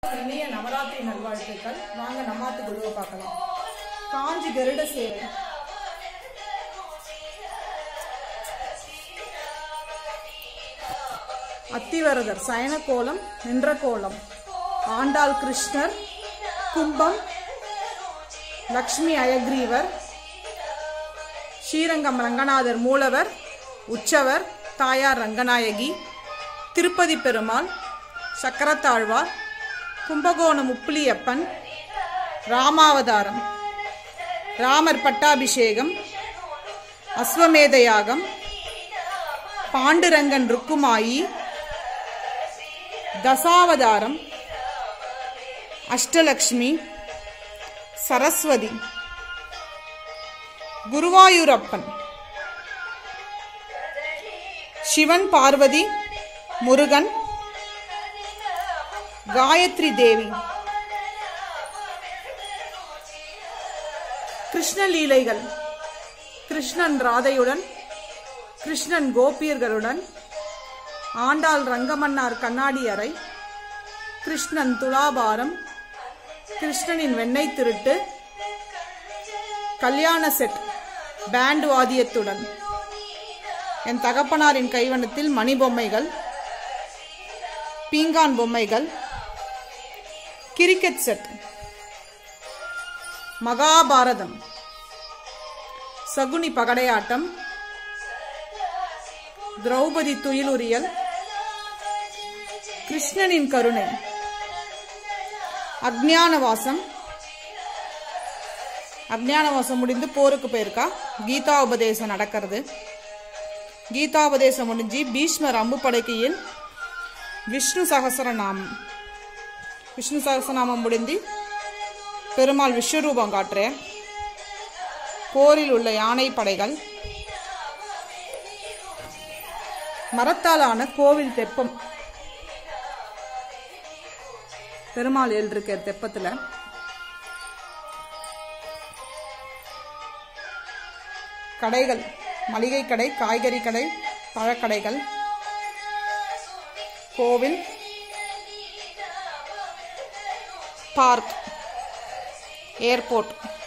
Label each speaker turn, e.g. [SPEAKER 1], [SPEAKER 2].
[SPEAKER 1] இனிய நவராத்திரி நல்வாழ்த்துக்கள் வாங்க நம்மாத்து குருவை பார்க்கலாம் காஞ்சி கருட சேவை அத்திவரதர் சயன கோலம் நின்ற கோலம் ஆண்டாள் கிருஷ்ணர் கும்பம் லக்ஷ்மி அயக்ரீவர் ஸ்ரீரங்கம் ரங்கநாதர் மூலவர் உற்சவர் தாயார் ரங்கநாயகி திருப்பதி பெருமாள் சக்கரத்தாழ்வார் கும்பகோணம் உப்புலியப்பன் ராமாவதாரம் ராமர் பட்டாபிஷேகம் அஸ்வமேத யாகம் பாண்டுரங்கன் ருக்குமாயி தசாவதாரம் அஷ்டலக்ஷ்மி சரஸ்வதி குருவாயூரப்பன் சிவன் பார்வதி முருகன் காயத்ரி தேவி கிருஷ்ணலீலைகள் கிருஷ்ணன் ராதையுடன் கிருஷ்ணன் கோபியர்களுடன் ஆண்டாள் ரங்கமன்னார் கண்ணாடி அறை கிருஷ்ணன் துலாபாரம் கிருஷ்ணனின் வெண்ணெய் திருட்டு கல்யாண செட் பேண்ட் வாதியத்துடன் என் தகப்பனாரின் கைவண்ணத்தில் மணி பொம்மைகள் பீங்கான் பொம்மைகள் கிரிக்கெட் செட் மகாபாரதம் சகுனி பகடையாட்டம் திரௌபதி துயிலுரியல் கிருஷ்ணனின் கருணை அக்ஞானவாசம் அக்ஞானவாசம் முடிந்து போருக்கு போயிருக்கா கீதா உபதேசம் நடக்கிறது கீதா உபதேசம் முடிஞ்சு பீஷ்மர் அம்பு படைக்கையில் விஷ்ணு சகசரநாமம் விஷ்ணு சகசரநாமம் முடிந்து பெருமாள் விஸ்வரூபம் காட்டுறேன் போரில் உள்ள யானை படைகள் மரத்தாலான கோவில் தெப்பம் பெருமாள் ஏழு இருக்க தெப்பத்துல கடைகள் மளிகை கடை காய்கறி கடை பழக்கடைகள் கோவில் பார்க் ஏர்போர்ட்